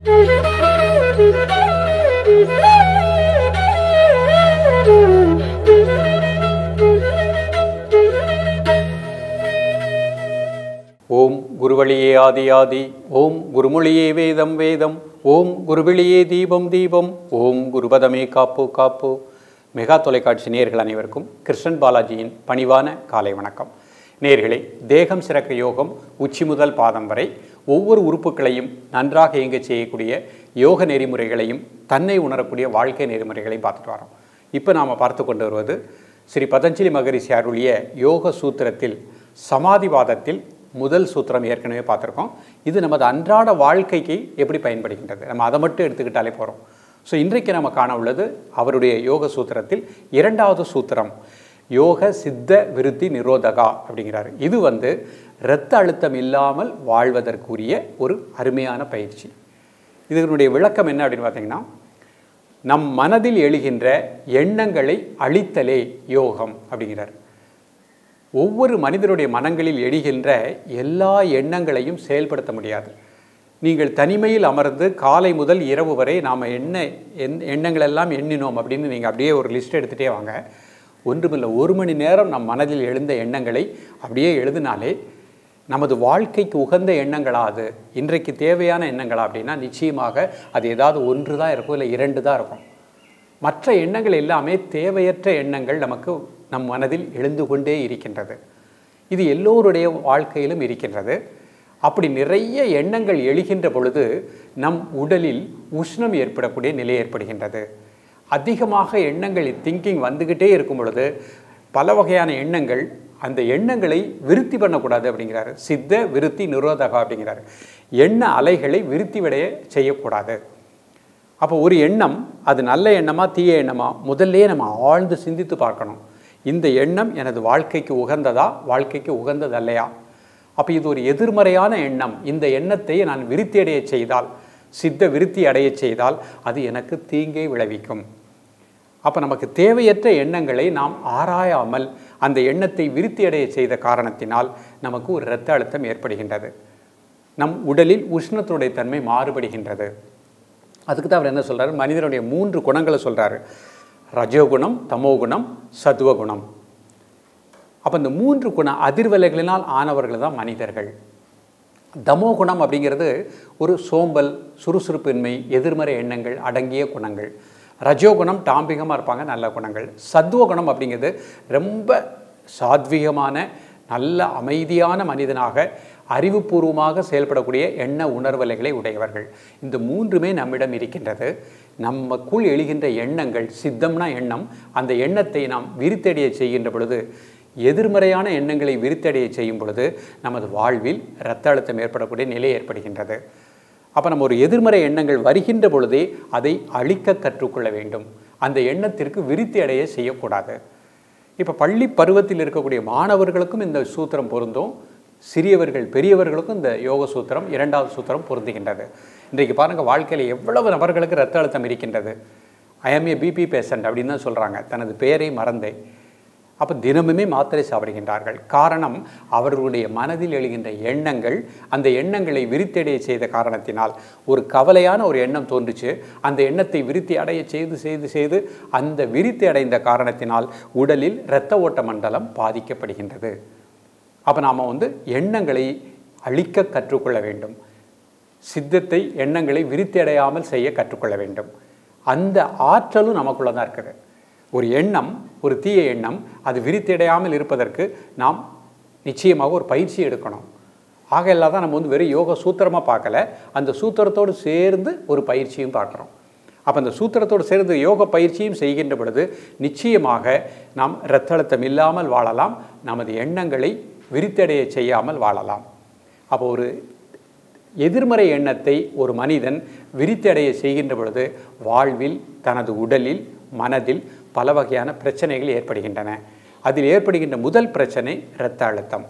ஓம் குருவழியே ஆதி ஆதி ஓம் குருமொழியே வேதம் வேதம் ஓம் குருவெளியே தீபம் தீபம் ஓம் குருபதமே காப்பு காப்பு மெகா தொலைக்காட்சி நேயர்கள் அனைவருக்கும் கிருஷ்ணன் பாலாஜியின் பணிவான காலை வணக்கம் நேயர்களே தேகம் சிறக்க யோகம் உச்சி முதல் பாதம் வரை ஒவ்வொரு உறுப்புகளையும் நன்றாக இயங்கச் செய்யக்கூடிய யோக நெறிமுறைகளையும் தன்னை உணரக்கூடிய வாழ்க்கை நெறிமுறைகளையும் பார்த்துட்டு வரோம் இப்போ நாம் பார்த்து கொண்டு வருவது ஸ்ரீ பதஞ்சலி மகரிஷி அருளிய யோக சூத்திரத்தில் சமாதிவாதத்தில் முதல் சூத்திரம் ஏற்கனவே பார்த்துருக்கோம் இது நமது அன்றாட வாழ்க்கைக்கு எப்படி பயன்படுகின்றது நம்ம அதை மட்டும் எடுத்துக்கிட்டாலே போகிறோம் ஸோ இன்றைக்கு நம்ம காண உள்ளது அவருடைய யோக சூத்திரத்தில் இரண்டாவது சூத்திரம் யோக சித்த விருத்தி நிரோதகா அப்படிங்கிறாரு இது வந்து இரத்த அழுத்தம் இல்லாமல் வாழ்வதற்குரிய ஒரு அருமையான பயிற்சி இதனுடைய விளக்கம் என்ன அப்படின்னு பார்த்தீங்கன்னா நம் மனதில் எழுகின்ற எண்ணங்களை அழித்தலே யோகம் அப்படிங்கிறார் ஒவ்வொரு மனிதருடைய மனங்களில் எழுகின்ற எல்லா எண்ணங்களையும் செயல்படுத்த முடியாது நீங்கள் தனிமையில் அமர்ந்து காலை முதல் இரவு வரை நாம் என்ன எண் எண்ணங்கள் எல்லாம் எண்ணினோம் அப்படின்னு நீங்கள் அப்படியே ஒரு லிஸ்ட் எடுத்துகிட்டே வாங்க ஒன்றுமில்லை ஒரு மணி நேரம் நம் மனதில் எழுந்த எண்ணங்களை அப்படியே எழுதினாலே நமது வாழ்க்கைக்கு உகந்த எண்ணங்களா அது இன்றைக்கு தேவையான எண்ணங்களா அப்படின்னா நிச்சயமாக அது ஏதாவது ஒன்று தான் இருக்கும் இல்லை இரண்டு தான் இருக்கும் மற்ற எண்ணங்கள் எல்லாமே தேவையற்ற எண்ணங்கள் நமக்கு நம் மனதில் எழுந்து கொண்டே இருக்கின்றது இது எல்லோருடைய வாழ்க்கையிலும் இருக்கின்றது அப்படி நிறைய எண்ணங்கள் எழுகின்ற பொழுது நம் உடலில் உஷ்ணம் ஏற்படக்கூடிய நிலை ஏற்படுகின்றது அதிகமாக எண்ணங்கள் திங்கிங் வந்துக்கிட்டே இருக்கும் பொழுது பல வகையான எண்ணங்கள் அந்த எண்ணங்களை விருத்தி பண்ணக்கூடாது அப்படிங்கிறாரு சித்த விருத்தி நிரோதகா அப்படிங்கிறாரு எண்ண அலைகளை விருத்தி விடைய செய்யக்கூடாது அப்போ ஒரு எண்ணம் அது நல்ல எண்ணமா தீய எண்ணமா முதல்லே நம்ம ஆழ்ந்து சிந்தித்து பார்க்கணும் இந்த எண்ணம் எனது வாழ்க்கைக்கு உகந்ததா வாழ்க்கைக்கு உகந்தது அல்லையா அப்போ இது ஒரு எதிர்மறையான எண்ணம் இந்த எண்ணத்தை நான் விருத்தி அடைய செய்தால் சித்த விருத்தி அடைய செய்தால் அது எனக்கு தீங்கை விளைவிக்கும் அப்போ நமக்கு தேவையற்ற எண்ணங்களை நாம் ஆராயாமல் அந்த எண்ணத்தை விருத்தி அடைய செய்த காரணத்தினால் நமக்கு ஒரு இரத்த அழுத்தம் ஏற்படுகின்றது நம் உடலில் உஷ்ணத்துடைய தன்மை மாறுபடுகின்றது அதுக்கு தான் அவர் என்ன சொல்கிறாரு மனிதனுடைய மூன்று குணங்களை சொல்கிறாரு ரஜோகுணம் தமோகுணம் சத்துவகுணம் அப்போ இந்த மூன்று குண அதிர்வலைகளினால் ஆனவர்கள் தான் மனிதர்கள் தமோகுணம் அப்படிங்கிறது ஒரு சோம்பல் சுறுசுறுப்பின்மை எதிர்மறை எண்ணங்கள் அடங்கிய குணங்கள் ரஜோகுணம் டாம்பிகமாக இருப்பாங்க நல்ல குணங்கள் சத்துவகுணம் அப்படிங்கிறது ரொம்ப சாத்வீகமான நல்ல அமைதியான மனிதனாக அறிவுபூர்வமாக செயல்படக்கூடிய எண்ண உணர்வலைகளை உடையவர்கள் இந்த மூன்றுமே நம்மிடம் இருக்கின்றது நமக்குள் எழுகின்ற எண்ணங்கள் சித்தம்னா எண்ணம் அந்த எண்ணத்தை நாம் விரித்தடைய செய்கின்ற பொழுது எதிர்மறையான எண்ணங்களை விரித்தடைய செய்யும் பொழுது நமது வாழ்வில் இரத்த அழுத்தம் ஏற்படக்கூடிய நிலை ஏற்படுகின்றது அப்போ நம்ம ஒரு எதிர்மறை எண்ணங்கள் வருகின்ற பொழுதே அதை அழிக்க கற்றுக்கொள்ள வேண்டும் அந்த எண்ணத்திற்கு விருத்தி அடைய செய்யக்கூடாது இப்போ பள்ளி பருவத்தில் இருக்கக்கூடிய மாணவர்களுக்கும் இந்த சூத்திரம் பொருந்தும் சிறியவர்கள் பெரியவர்களுக்கும் இந்த யோக சூத்திரம் இரண்டாவது சூத்திரம் பொருந்துகின்றது இன்றைக்கு பாருங்கள் வாழ்க்கையில் எவ்வளவு நபர்களுக்கு ரத்த அழுத்தம் இருக்கின்றது ஐஎம் ஏ பிபி பேஷண்ட் அப்படின்னு தான் சொல்கிறாங்க தனது பெயரை மறந்தே அப்போ தினமுமே மாத்திரை சாப்பிடுகின்றார்கள் காரணம் அவர்களுடைய மனதில் எழுகின்ற எண்ணங்கள் அந்த எண்ணங்களை விருத்தடைய செய்த காரணத்தினால் ஒரு கவலையான ஒரு எண்ணம் தோன்றுச்சு அந்த எண்ணத்தை விருத்தி அடைய செய்து செய்து செய்து அந்த விருத்தி அடைந்த காரணத்தினால் உடலில் இரத்த ஓட்ட மண்டலம் பாதிக்கப்படுகின்றது அப்போ நாம் வந்து எண்ணங்களை அழிக்க கற்றுக்கொள்ள வேண்டும் சித்தத்தை எண்ணங்களை விருத்தி அடையாமல் செய்ய கற்றுக்கொள்ள வேண்டும் அந்த ஆற்றலும் நமக்குள்ளே தான் இருக்குது ஒரு எண்ணம் ஒரு தீய எண்ணம் அது விரித்தடையாமல் இருப்பதற்கு நாம் நிச்சயமாக ஒரு பயிற்சி எடுக்கணும் ஆக எல்லாம் தான் நம்ம வந்து வெறும் யோக சூத்திரமாக பார்க்கல அந்த சூத்திரத்தோடு சேர்ந்து ஒரு பயிற்சியும் பார்க்குறோம் அப்போ அந்த சூத்திரத்தோடு சேர்ந்து யோக பயிற்சியும் செய்கின்ற பொழுது நிச்சயமாக நாம் இரத்த அழுத்தம் இல்லாமல் வாழலாம் நமது எண்ணங்களை விரித்தடைய செய்யாமல் வாழலாம் அப்போ ஒரு எதிர்மறை எண்ணத்தை ஒரு மனிதன் விரித்தடைய செய்கின்ற பொழுது வாழ்வில் தனது உடலில் மனதில் பல வகையான பிரச்சனைகள் ஏற்படுகின்றன அதில் ஏற்படுகின்ற முதல் பிரச்சனை இரத்த அழுத்தம்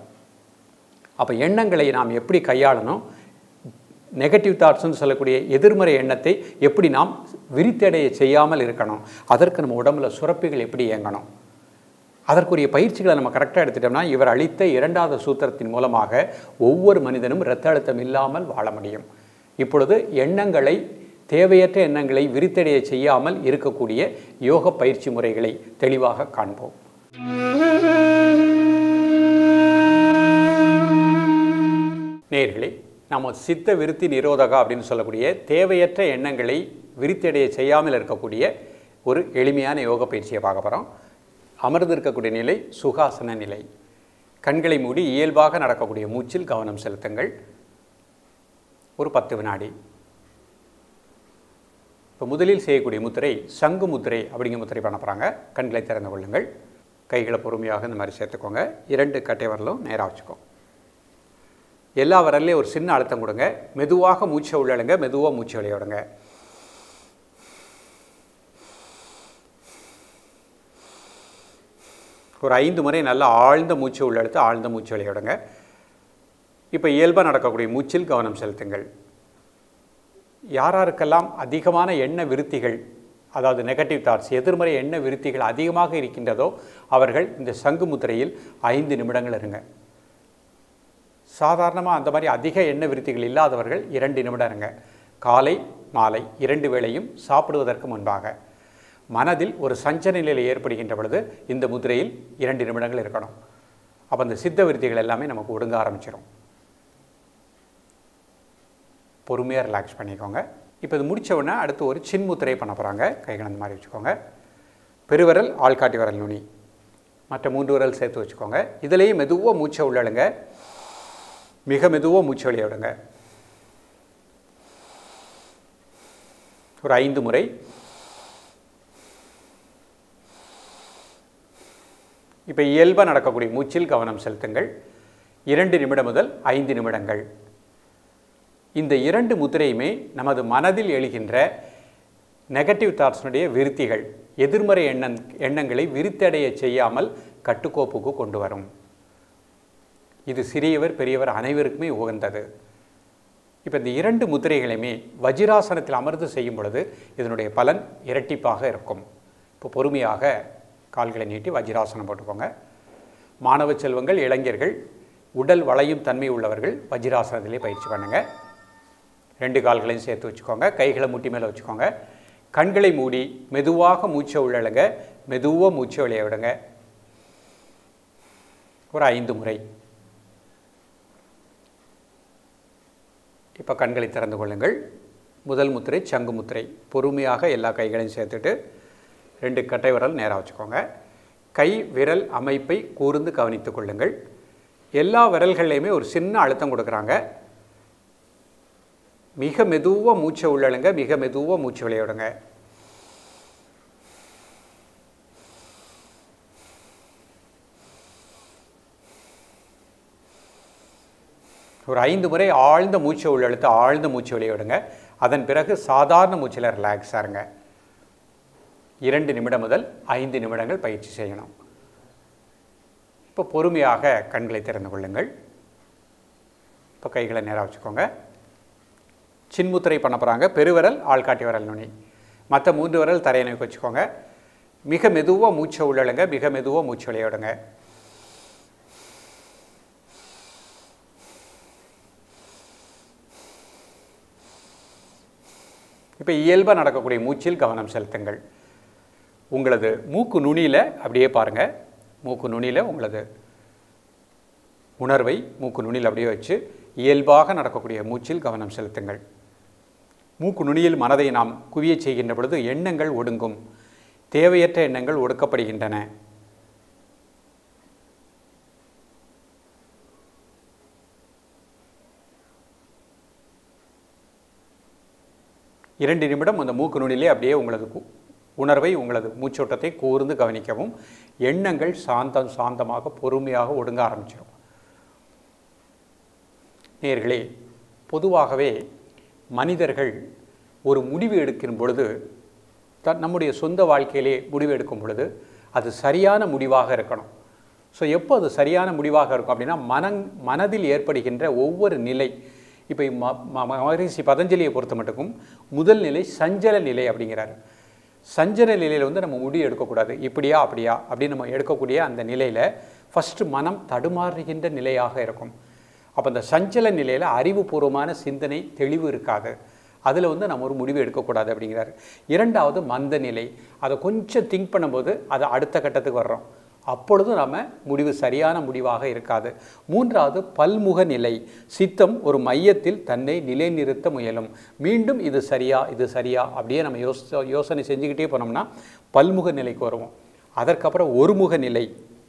அப்போ எண்ணங்களை நாம் எப்படி கையாளணும் நெகட்டிவ் தாட்ஸ்னு சொல்லக்கூடிய எதிர்மறை எண்ணத்தை எப்படி நாம் விரித்தடைய செய்யாமல் இருக்கணும் அதற்கு நம்ம உடம்புல சுரப்பிகள் எப்படி இயங்கணும் அதற்குரிய பயிற்சிகளை நம்ம கரெக்டாக எடுத்துட்டோம்னா இவர் அளித்த இரண்டாவது சூத்திரத்தின் மூலமாக ஒவ்வொரு மனிதனும் இரத்த அழுத்தம் இல்லாமல் வாழ முடியும் இப்பொழுது எண்ணங்களை தேவையற்ற எண்ணங்களை விரித்தடைய செய்யாமல் இருக்கக்கூடிய யோக பயிற்சி முறைகளை தெளிவாக காண்போம் நேர்களே நம்ம சித்த விருத்தி நிரோதகா அப்படின்னு சொல்லக்கூடிய தேவையற்ற எண்ணங்களை விரித்தடைய செய்யாமல் இருக்கக்கூடிய ஒரு எளிமையான யோக பயிற்சியை பார்க்க போகிறோம் அமர்ந்து இருக்கக்கூடிய நிலை சுகாசன நிலை கண்களை மூடி இயல்பாக நடக்கக்கூடிய மூச்சில் கவனம் செலுத்துங்கள் ஒரு பத்து வினாடி இப்போ முதலில் செய்யக்கூடிய முத்திரை சங்கு முத்திரை அப்படிங்கிற முத்திரை பண்ண போகிறாங்க கண்களை திறந்து கொள்ளுங்கள் கைகளை பொறுமையாக இந்த மாதிரி சேர்த்துக்கோங்க இரண்டு கட்டை வரலும் நேராக வச்சுக்கோ எல்லா வரலையும் ஒரு சின்ன அழுத்தம் கொடுங்க மெதுவாக மூச்சை உள்ளழுங்க மெதுவாக மூச்சு விளையாடுங்க ஒரு ஐந்து முறை நல்லா ஆழ்ந்த மூச்சு உள்ளெடுத்து ஆழ்ந்த மூச்சு விளையாடுங்க இப்போ இயல்பாக நடக்கக்கூடிய மூச்சில் கவனம் செலுத்துங்கள் யாராருக்கெல்லாம் அதிகமான எண்ண விருத்திகள் அதாவது நெகட்டிவ் தாட்ஸ் எதிர்மறை எண்ண விருத்திகள் அதிகமாக இருக்கின்றதோ அவர்கள் இந்த சங்கு முத்திரையில் ஐந்து நிமிடங்கள் இருங்க சாதாரணமாக அந்த மாதிரி அதிக எண்ண விருத்திகள் இல்லாதவர்கள் இரண்டு நிமிடம் இருங்க காலை மாலை இரண்டு வேளையும் சாப்பிடுவதற்கு முன்பாக மனதில் ஒரு சஞ்சன நிலை ஏற்படுகின்ற பொழுது இந்த முதிரையில் இரண்டு நிமிடங்கள் இருக்கணும் அப்போ அந்த சித்த விருத்திகள் எல்லாமே நமக்கு ஒடுங்க ஆரம்பிச்சிடும் பொறுமையாக ரிலாக்ஸ் பண்ணிக்கோங்க இப்போ இது முடித்த உடனே அடுத்து ஒரு சின் முத்திரை பண்ண போகிறாங்க கைகள் அந்த மாதிரி வச்சுக்கோங்க பெருவிரல் ஆள்காட்டி விரல் நுனி மற்ற மூன்று விரல் சேர்த்து வச்சுக்கோங்க இதுலேயும் மெதுவாக மூச்சை உள்ளழுங்க மிக மெதுவாக மூச்சு வெளியே விடுங்க ஒரு ஐந்து முறை இப்போ இயல்பாக நடக்கக்கூடிய மூச்சில் கவனம் செலுத்துங்கள் இரண்டு நிமிடம் முதல் ஐந்து நிமிடங்கள் இந்த இரண்டு முத்திரையுமே நமது மனதில் எழுகின்ற நெகட்டிவ் தாட்ஸினுடைய விருத்திகள் எதிர்மறை எண்ணம் எண்ணங்களை விருத்தடைய செய்யாமல் கட்டுக்கோப்புக்கு கொண்டு வரும் இது சிறியவர் பெரியவர் அனைவருக்குமே உகந்தது இப்போ இந்த இரண்டு முத்திரைகளையுமே வஜிராசனத்தில் அமர்ந்து செய்யும் பொழுது இதனுடைய பலன் இரட்டிப்பாக இருக்கும் இப்போ பொறுமையாக கால்களை நீட்டி வஜிராசனம் போட்டுக்கோங்க மாணவ செல்வங்கள் இளைஞர்கள் உடல் வளையும் தன்மை உள்ளவர்கள் வஜிராசனத்திலே பயிற்சி பண்ணுங்கள் ரெண்டு கால்களையும் சேர்த்து வச்சுக்கோங்க கைகளை முட்டி மேலே வச்சுக்கோங்க கண்களை மூடி மெதுவாக மூச்சை உள்ளழுங்க மெதுவாக மூச்சை விளைய விடுங்க ஒரு ஐந்து முறை இப்போ கண்களை திறந்து கொள்ளுங்கள் முதல் முத்திரை சங்கு முத்திரை பொறுமையாக எல்லா கைகளையும் சேர்த்துட்டு ரெண்டு கட்டை விரல் நேராக வச்சுக்கோங்க கை விரல் அமைப்பை கூர்ந்து கவனித்துக் கொள்ளுங்கள் எல்லா விரல்கள்லையுமே ஒரு சின்ன அழுத்தம் கொடுக்குறாங்க மிக மெதுவாக மூச்சை உள்ளழுங்க மிக மெதுவாக மூச்சு விளையாடுங்க ஒரு ஐந்து முறை ஆழ்ந்த மூச்சை உள்ளெழுத்து ஆழ்ந்த மூச்சு விளையாடுங்க அதன் பிறகு சாதாரண மூச்சில் ரிலாக்ஸாக இருங்க இரண்டு நிமிடம் முதல் ஐந்து நிமிடங்கள் பயிற்சி செய்யணும் இப்போ பொறுமையாக கண்களை திறந்து கொள்ளுங்கள் இப்போ கைகளை நேராக வச்சுக்கோங்க சின்முத்திரை பண்ண போகிறாங்க பெருவிரல் ஆள்காட்டி விரல் நுனி மற்ற மூன்று விரல் தரையை நோக்கி வச்சுக்கோங்க மிக மெதுவாக மூச்சை உள்ளழுங்க மிக மெதுவாக மூச்சு விளையாடுங்க இப்போ இயல்பாக நடக்கக்கூடிய மூச்சில் கவனம் செலுத்துங்கள் உங்களது மூக்கு நுனியில் அப்படியே பாருங்கள் மூக்கு நுனியில் உங்களது உணர்வை மூக்கு நுனியில் அப்படியே வச்சு இயல்பாக நடக்கக்கூடிய மூச்சில் கவனம் செலுத்துங்கள் மூக்கு நுனியில் மனதை நாம் குவியச் செய்கின்ற பொழுது எண்ணங்கள் ஒடுங்கும் தேவையற்ற எண்ணங்கள் ஒடுக்கப்படுகின்றன இரண்டு நிமிடம் அந்த மூக்கு நுனிலே அப்படியே உங்களது கு- உணர்வை உங்களது மூச்சோட்டத்தை கூர்ந்து கவனிக்கவும் எண்ணங்கள் சாந்தம் சாந்தமாக பொறுமையாக ஒடுங்க ஆரம்பிச்சிடும் நேர்களே பொதுவாகவே மனிதர்கள் ஒரு முடிவு எடுக்கும் பொழுது த நம்முடைய சொந்த வாழ்க்கையிலே முடிவு எடுக்கும் பொழுது அது சரியான முடிவாக இருக்கணும் ஸோ எப்போ அது சரியான முடிவாக இருக்கும் அப்படின்னா மனங் மனதில் ஏற்படுகின்ற ஒவ்வொரு நிலை இப்போ ம ம- மகரிஷி பதஞ்சலியை பொறுத்த மட்டுக்கும் முதல் நிலை சஞ்சல நிலை அப்படிங்கிறாரு சஞ்சல நிலையில் வந்து நம்ம முடிவு எடுக்கக்கூடாது இப்படியா அப்படியா அப்படின்னு நம்ம எடுக்கக்கூடிய அந்த நிலையில் ஃபஸ்ட்டு மனம் தடுமாறுகின்ற நிலையாக இருக்கும் அப்போ அந்த சஞ்சல நிலையில் அறிவுபூர்வமான சிந்தனை தெளிவு இருக்காது அதில் வந்து நம்ம ஒரு முடிவு எடுக்கக்கூடாது அப்படிங்கிறாரு இரண்டாவது மந்த நிலை அதை கொஞ்சம் திங்க் பண்ணும்போது அதை அடுத்த கட்டத்துக்கு வர்றோம் அப்பொழுது நம்ம முடிவு சரியான முடிவாக இருக்காது மூன்றாவது பல்முக நிலை சித்தம் ஒரு மையத்தில் தன்னை நிலைநிறுத்த முயலும் மீண்டும் இது சரியா இது சரியா அப்படியே நம்ம யோசி யோசனை செஞ்சுக்கிட்டே போனோம்னா பல்முக நிலைக்கு வருவோம் அதற்கப்புறம் ஒருமுக நிலை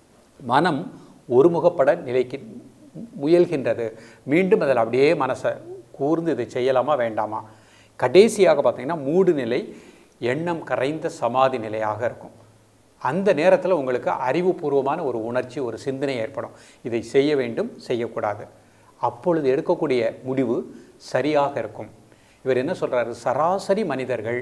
மனம் ஒருமுகப்பட நிலைக்கு முயல்கின்றது மீண்டும் அதில் அப்படியே மனசை கூர்ந்து இதை செய்யலாமா வேண்டாமா கடைசியாக பார்த்தீங்கன்னா மூடு நிலை எண்ணம் கரைந்த சமாதி நிலையாக இருக்கும் அந்த நேரத்தில் உங்களுக்கு அறிவுபூர்வமான ஒரு உணர்ச்சி ஒரு சிந்தனை ஏற்படும் இதை செய்ய வேண்டும் செய்யக்கூடாது அப்பொழுது எடுக்கக்கூடிய முடிவு சரியாக இருக்கும் இவர் என்ன சொல்றாரு சராசரி மனிதர்கள்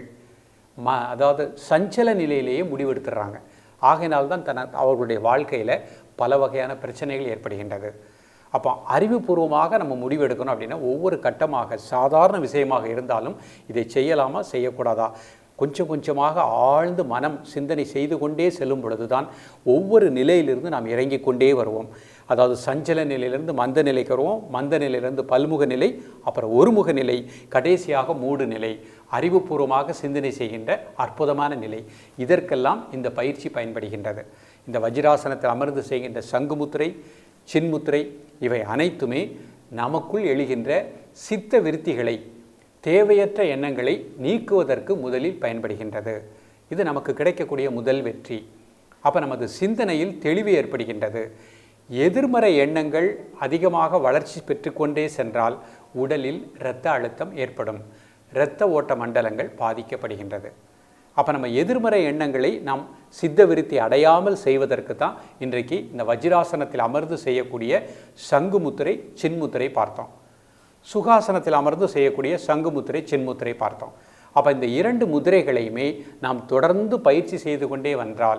ம அதாவது சஞ்சல நிலையிலேயே முடிவெடுத்துடுறாங்க ஆகையினால்தான் தன அவர்களுடைய வாழ்க்கையில் பல வகையான பிரச்சனைகள் ஏற்படுகின்றது அப்போ அறிவுபூர்வமாக நம்ம முடிவெடுக்கணும் அப்படின்னா ஒவ்வொரு கட்டமாக சாதாரண விஷயமாக இருந்தாலும் இதை செய்யலாமா செய்யக்கூடாதா கொஞ்சம் கொஞ்சமாக ஆழ்ந்து மனம் சிந்தனை செய்து கொண்டே செல்லும் பொழுதுதான் ஒவ்வொரு நிலையிலிருந்து நாம் இறங்கிக் கொண்டே வருவோம் அதாவது சஞ்சல நிலையிலிருந்து மந்த நிலைக்கு வருவோம் மந்த நிலையிலிருந்து பல்முக நிலை அப்புறம் ஒருமுக நிலை கடைசியாக மூடு நிலை அறிவுபூர்வமாக சிந்தனை செய்கின்ற அற்புதமான நிலை இதற்கெல்லாம் இந்த பயிற்சி பயன்படுகின்றது இந்த வஜ்ராசனத்தில் அமர்ந்து செய்கின்ற சங்குமுத்திரை சின்முத்திரை இவை அனைத்துமே நமக்குள் எழுகின்ற சித்த விருத்திகளை தேவையற்ற எண்ணங்களை நீக்குவதற்கு முதலில் பயன்படுகின்றது இது நமக்கு கிடைக்கக்கூடிய முதல் வெற்றி அப்போ நமது சிந்தனையில் தெளிவு ஏற்படுகின்றது எதிர்மறை எண்ணங்கள் அதிகமாக வளர்ச்சி பெற்றுக்கொண்டே சென்றால் உடலில் இரத்த அழுத்தம் ஏற்படும் இரத்த ஓட்ட மண்டலங்கள் பாதிக்கப்படுகின்றது அப்போ நம்ம எதிர்மறை எண்ணங்களை நாம் சித்த விருத்தி அடையாமல் செய்வதற்கு தான் இன்றைக்கு இந்த வஜ்ராசனத்தில் அமர்ந்து செய்யக்கூடிய சங்கு முத்திரை சின்முத்திரை பார்த்தோம் சுகாசனத்தில் அமர்ந்து செய்யக்கூடிய சங்கு முத்திரை சின்முத்திரை பார்த்தோம் அப்போ இந்த இரண்டு முதிரைகளையுமே நாம் தொடர்ந்து பயிற்சி செய்து கொண்டே வந்தால்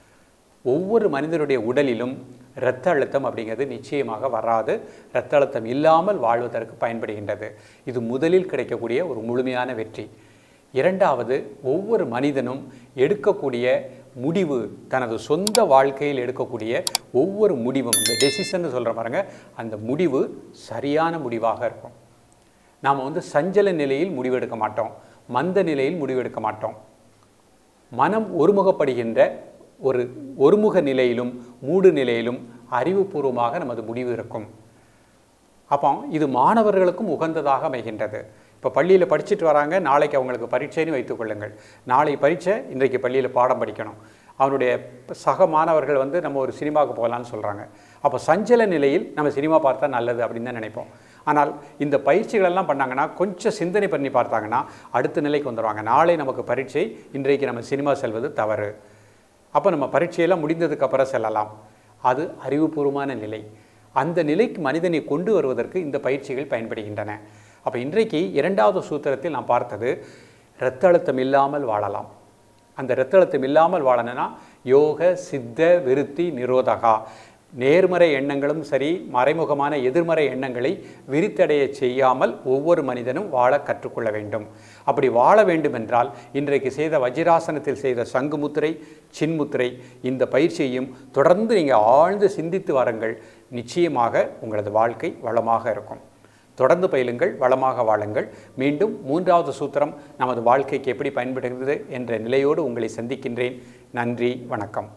ஒவ்வொரு மனிதனுடைய உடலிலும் இரத்த அழுத்தம் அப்படிங்கிறது நிச்சயமாக வராது இரத்த அழுத்தம் இல்லாமல் வாழ்வதற்கு பயன்படுகின்றது இது முதலில் கிடைக்கக்கூடிய ஒரு முழுமையான வெற்றி இரண்டாவது ஒவ்வொரு மனிதனும் எடுக்கக்கூடிய முடிவு தனது சொந்த வாழ்க்கையில் எடுக்கக்கூடிய ஒவ்வொரு முடிவும் இந்த டெசிஷன் சொல்கிற பாருங்க அந்த முடிவு சரியான முடிவாக இருக்கும் நாம் வந்து சஞ்சல நிலையில் முடிவெடுக்க மாட்டோம் மந்த நிலையில் முடிவெடுக்க மாட்டோம் மனம் ஒருமுகப்படுகின்ற ஒரு ஒருமுக நிலையிலும் மூடு நிலையிலும் அறிவுபூர்வமாக நமது முடிவு இருக்கும் அப்போ இது மாணவர்களுக்கும் உகந்ததாக அமைகின்றது இப்போ பள்ளியில் படிச்சுட்டு வராங்க நாளைக்கு அவங்களுக்கு பரீட்சைன்னு வைத்துக்கொள்ளுங்கள் நாளை பரீட்சை இன்றைக்கு பள்ளியில் பாடம் படிக்கணும் அவனுடைய சக மாணவர்கள் வந்து நம்ம ஒரு சினிமாவுக்கு போகலான்னு சொல்கிறாங்க அப்போ சஞ்சல நிலையில் நம்ம சினிமா பார்த்தா நல்லது அப்படின்னு தான் நினைப்போம் ஆனால் இந்த பயிற்சிகளெல்லாம் பண்ணாங்கன்னா கொஞ்சம் சிந்தனை பண்ணி பார்த்தாங்கன்னா அடுத்த நிலைக்கு வந்துடுவாங்க நாளை நமக்கு பரீட்சை இன்றைக்கு நம்ம சினிமா செல்வது தவறு அப்போ நம்ம பரீட்சையெல்லாம் முடிந்ததுக்கு அப்புறம் செல்லலாம் அது அறிவுபூர்வமான நிலை அந்த நிலைக்கு மனிதனை கொண்டு வருவதற்கு இந்த பயிற்சிகள் பயன்படுகின்றன அப்போ இன்றைக்கு இரண்டாவது சூத்திரத்தில் நான் பார்த்தது இரத்த அழுத்தம் இல்லாமல் வாழலாம் அந்த இரத்த அழுத்தம் இல்லாமல் வாழணும்னா யோக சித்த விருத்தி நிரோதகா நேர்மறை எண்ணங்களும் சரி மறைமுகமான எதிர்மறை எண்ணங்களை விரித்தடைய செய்யாமல் ஒவ்வொரு மனிதனும் வாழ கற்றுக்கொள்ள வேண்டும் அப்படி வாழ வேண்டும் என்றால் இன்றைக்கு செய்த வஜ்ராசனத்தில் செய்த சங்கு முத்திரை சின்முத்திரை இந்த பயிற்சியையும் தொடர்ந்து நீங்கள் ஆழ்ந்து சிந்தித்து வாருங்கள் நிச்சயமாக உங்களது வாழ்க்கை வளமாக இருக்கும் தொடர்ந்து பயிலுங்கள் வளமாக வாழுங்கள் மீண்டும் மூன்றாவது சூத்திரம் நமது வாழ்க்கைக்கு எப்படி பயன்படுகிறது என்ற நிலையோடு உங்களை சந்திக்கின்றேன் நன்றி வணக்கம்